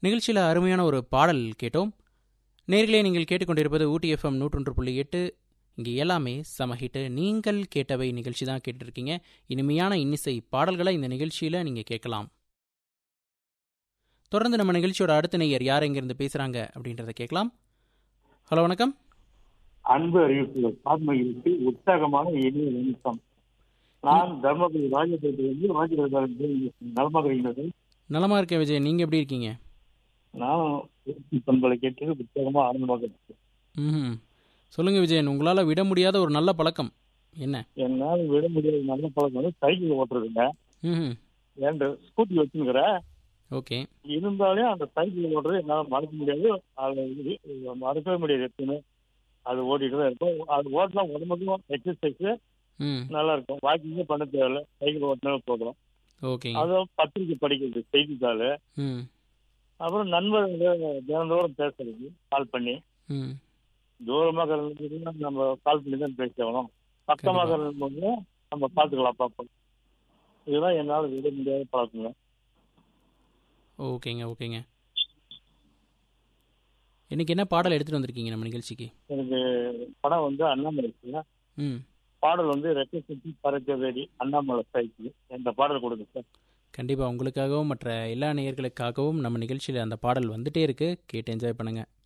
நிகழ்ச்சியில் அருமையான ஒரு பாடல் கேட்டோம் நேர்களே நீங்கள் கேட்டுக்கொண்டிருப்பது ஊட்டி எஃப்எம் நூற்றொன்று புள்ளி எட்டு இங்கே எல்லாமே சம ஹிட்டு நீங்கள் கேட்டவை நிகழ்ச்சி தான் கேட்டுருக்கீங்க இனிமையான இன்னிசை பாடல்களை இந்த நிகழ்ச்சியில் நீங்கள் கேட்கலாம் தொடர்ந்து நம்ம நிகழ்ச்சியோட அடுத்த நேயர் யார் எங்கேருந்து பேசுகிறாங்க அப்படின்றத கேட்கலாம் ஹலோ வணக்கம் அன்பு அறிவிப்பு ஆத்மகிழ்ச்சி உற்சாகமான இனிய நிமிஷம் நான் தர்மபுரி ராஜபேட்டையிலிருந்து ராஜபேட்டை நலமாக இருக்கிறது நலமா இருக்கேன் விஜய் நீங்கள் எப்படி இருக்கீங்க நானும் பண்பலை கேட்டு உற்சாகமா ஆனந்தமாக இருக்கேன் ம் சொல்லுங்கள் விஜயன் உங்களால் விட முடியாத ஒரு நல்ல பழக்கம் என்ன என்னால் விட முடியாத நல்ல பழக்கம் வந்து சைக்கிள் ஓட்டுறதுங்க ம் ஏன்டு ஸ்கூட்டி வச்சுக்கிறேன் ஓகே இருந்தாலும் அந்த சைக்கிள் ஓட்டுறது என்னால் மறக்க முடியாது அது இது- இது மறக்கவே முடியாது எப்பயுமே அது ஓட்டிட்டு தான் இருக்கும் அது ஓட்டினா உடம்புக்கும் எக்ஸசைஸ் ம் நல்லா இருக்கும் வாக்கிங்கே பண்ண தேவையில்ல சைக்கிள் ஓட்டினாலும் போதும் ஓகேங்க அதுவும் பத்திரிக்கை படிக்கிறது செய்தித்தாள் ம் அப்புறம் நண்பர்கள தினந்தோறும் பேசுறது கால் பண்ணி ம் தூரமாக இருந்ததுன்னா நம்ம கால் பண்ணி தான் பேசணும் பக்கமாக இருந்தபோது நம்ம பார்த்துக்கலாம் பார்ப்போம் இதுதான் என்னால் விட முடியாத பழக்கங்க ஓகேங்க ஓகேங்க இன்னைக்கு என்ன பாடல் எடுத்துகிட்டு வந்திருக்கீங்க நம்ம நிகழ்ச்சிக்கு எனக்கு படம் வந்து அண்ணாமலை இருக்குங்க ம் பாடல் வந்து ரெட்டை சுற்றி பறக்க வேடி அண்ணாமலை சைக்கிள் இந்த பாடல் கொடுங்க சார் கண்டிப்பாக உங்களுக்காகவும் மற்ற எல்லா நேயர்களுக்காகவும் நம்ம நிகழ்ச்சியில் அந்த பாடல் வந்துட்டே இருக்கு கேட்டு என்ஜாய் பண்ணுங்கள்